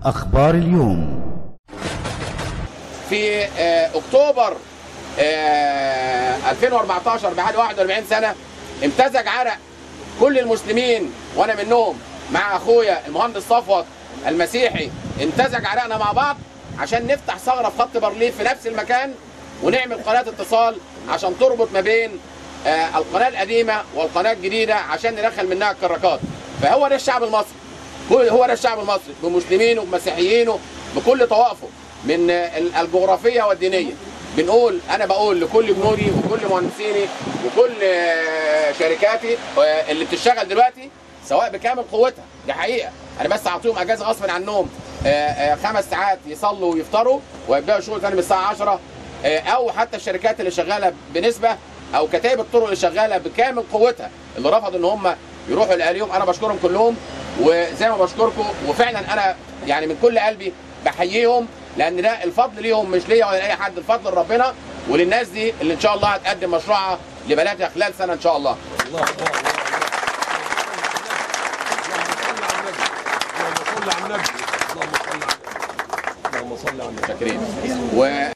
أخبار اليوم في آه، اكتوبر آه، 2014 بعد 41 سنه امتزج عرق كل المسلمين وانا منهم مع اخويا المهندس صفوت المسيحي امتزج عرقنا مع بعض عشان نفتح ثغره في خط بارليف في نفس المكان ونعمل قناه اتصال عشان تربط ما بين آه، القناه القديمه والقناه الجديده عشان ندخل منها الكراكات فهو ده الشعب المصري هو هو ده الشعب المصري بمسلمينه بمسيحيينه بكل طوائفه من ال- الجغرافيه والدينيه بنقول انا بقول لكل جنودي وكل مهندسيني وكل آه، شركاتي آه، اللي بتشتغل دلوقتي سواء بكامل قوتها دي حقيقه انا بس اعطيهم اجازه غصب عنهم آه، آه، خمس ساعات يصلوا ويفطروا ويبداوا شغل تاني من الساعه 10 آه، او حتى الشركات اللي شغاله بنسبه او كتائب الطرق اللي شغاله بكامل قوتها اللي رفضوا ان هم يروحوا لاهاليهم انا بشكرهم كلهم وزي ما بشكركم وفعلا انا يعني من كل قلبي بحييهم لان ده الفضل ليهم مش ليا ولا لاي حد الفضل لربنا وللناس دي اللي ان شاء الله هتقدم مشروعها لبلدها خلال سنه ان شاء الله الله الله اللهم صل على النبي اللهم صل على النبي اللهم صل على النبي شاكرين و